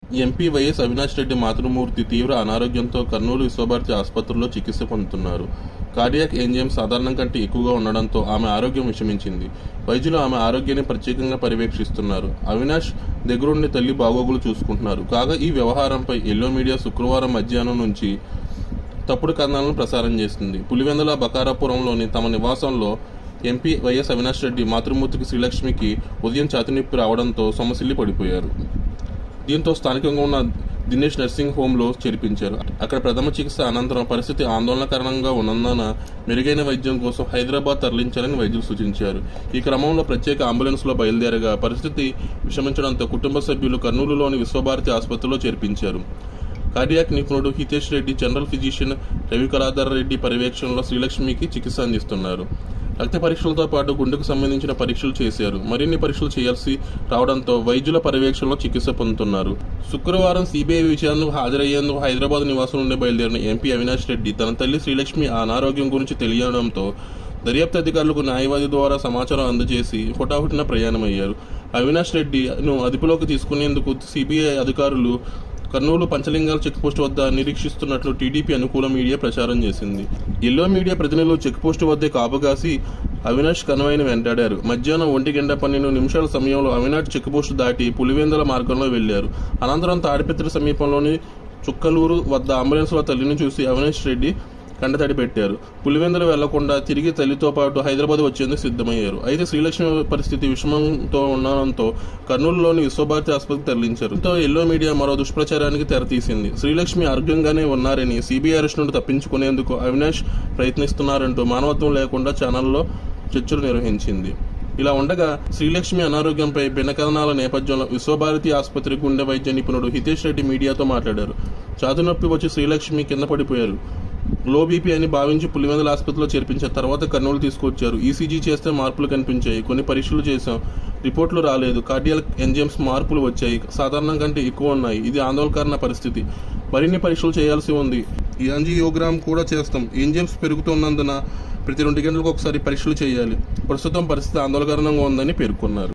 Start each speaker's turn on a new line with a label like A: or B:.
A: MP YS Avinash Reddy మాతృమూర్తి తీవ్ర అనారోగ్యంతో కర్నూలు విశ్వభారతి ఆసుపత్రిలో చికిత్స పొందుతున్నారు కార్డియాక్ ఎంజిఎం సాధారణం కంటే ఎక్కువగా ఉండడంతో ఆమె ఆరోగ్యం విషమించింది వైద్యులు ఆమె ఆరోగ్యాన్ని ప్రత్యేకంగా పర్యవేక్షిస్తున్నారు అవినాష్ దగ్గరుండి తల్లి బాగోగులు చూసుకుంటున్నారు కాగా ఈ వ్యవహారంపై ఎల్లో మీడియా శుక్రవారం మధ్యాహ్నం నుంచి తప్పుడు కథనాలను ప్రసారం చేసింది పులివెందుల బకారాపురంలోని తమ నివాసంలో ఎంపీ వైఎస్ అవినాష్ రెడ్డి మాతృమూర్తికి శ్రీలక్ష్మికి ఉదయం ఛాతినొప్పి రావడంతో సొమ్మసిల్లి పడిపోయారు దీంతో స్థానికంగా ఉన్న దినేష్ నర్సింగ్ హోంలో చేర్పించారు అక్కడ ప్రథమ చికిత్స అనంతరం పరిస్థితి ఆందోళనకరంగా ఉన్నందున మెరుగైన వైద్యం కోసం హైదరాబాద్ తరలించాలని వైద్యులు సూచించారు ఈ క్రమంలో ప్రత్యేక అంబులెన్స్లో బయలుదేరగా పరిస్థితి విషమించడంతో కుటుంబ సభ్యులు కర్నూలులోని విశ్వభారతి ఆసుపత్రిలో చేర్పించారు కార్డియాక్ నిపుణుడు హితేష్ రెడ్డి జనరల్ ఫిజిషియన్ రవికళాధర్ రెడ్డి పర్యవేక్షణలో శ్రీలక్ష్మికి చికిత్స అందిస్తున్నారు రక్త పరీక్షలతో పాటు గుండెకు సంబంధించిన పరీక్షలు చేశారు మరిన్ని పరీక్షలు చేయాల్సి రావడంతో వైద్యుల పర్యవేక్షణలో చికిత్స పొందుతున్నారు శుక్రవారం సిబిఐ విచారణకు హాజరయ్యేందుకు హైదరాబాద్ నివాసం నుండి బయలుదేరిన ఎంపీ అవినాష్ రెడ్డి తన తల్లి శ్రీలక్ష్మి అనారోగ్యం గురించి తెలియడంతో దర్యాప్తు అధికారులకు న్యాయవాది ద్వారా సమాచారం అందజేసి హుటాహుటిన ప్రయాణమయ్యారు అవినాష్ రెడ్డిను అదుపులోకి తీసుకునేందుకు సిబిఐ అధికారులు కర్నూలు పంచలింగాల చెక్పోస్ట్ వద్ద నిరీక్షిస్తున్నట్లు టీడీపీ అనుకూల మీడియా ప్రచారం చేసింది ఎల్లో మీడియా ప్రతినిధులు చెక్పోస్ట్ వద్దే కాపుగాసి అవినాష్ కన్వాయ్ని వెంటాడారు మధ్యాహ్నం ఒంటి గంట పన్నెండు నిమిషాల సమయంలో అవినాష్ చెక్పోస్ట్ దాటి పులివెందుల మార్గంలో వెళ్లారు అనంతరం తాడిపత్రి సమీపంలోని చుక్కలూరు వద్ద అంబులెన్స్లో తల్లిని చూసి అవినాష్ రెడ్డి కండతడి పెట్టారు పులివెందులు వెళ్లకుండా తిరిగి తల్లితో పాటు హైదరాబాద్ వచ్చేందుకు సిద్ధమయ్యారు అయితే శ్రీలక్ష్మి పరిస్థితి విషమంతో ఉండడంతో కర్నూలులోని విశ్వభారతి ఆసుపత్రికి తరలించారు దీంతో ఎల్లో మీడియా మరో దుష్ప్రచారానికి తెరతీసింది శ్రీలక్ష్మి ఆరోగ్యంగానే ఉన్నారని సిబిఐ అరెస్ట్ నుండి తప్పించుకునేందుకు అవినాష్ ప్రయత్నిస్తున్నారంటూ మానవత్వం లేకుండా ఛానల్లో చర్చలు నిర్వహించింది ఇలా ఉండగా శ్రీలక్ష్మి అనారోగ్యంపై భిన్న కథనాల నేపథ్యంలో విశ్వభారతి ఆసుపత్రి గుండె వైద్య నిపుణుడు హితేష్ రెడ్డి మీడియాతో మాట్లాడారు ఛాతి నొప్పి వచ్చి శ్రీలక్ష్మి కింద పడిపోయారు లో బీపీ అని భావించి పులివెందుల ఆసుపత్రిలో చేర్పించారు తర్వాత కర్నూలు తీసుకొచ్చారు ఈసీజీ చేస్తే మార్పులు కనిపించాయి కొన్ని పరీక్షలు చేశాం రిపోర్ట్లు రాలేదు కార్డియల్ ఎంజిఎమ్స్ మార్పులు వచ్చాయి సాధారణం కంటే ఎక్కువ ఉన్నాయి ఇది ఆందోళనకరణ పరిస్థితి మరిన్ని పరీక్షలు చేయాల్సి ఉంది ఈ యాంజియోగ్రామ్ కూడా చేస్తాం ఎంజిఎమ్స్ పెరుగుతున్నందున ప్రతి రెండు గంటలకు ఒకసారి పరీక్షలు చేయాలి ప్రస్తుతం పరిస్థితి ఆందోళనకరంగా ఉందని పేర్కొన్నారు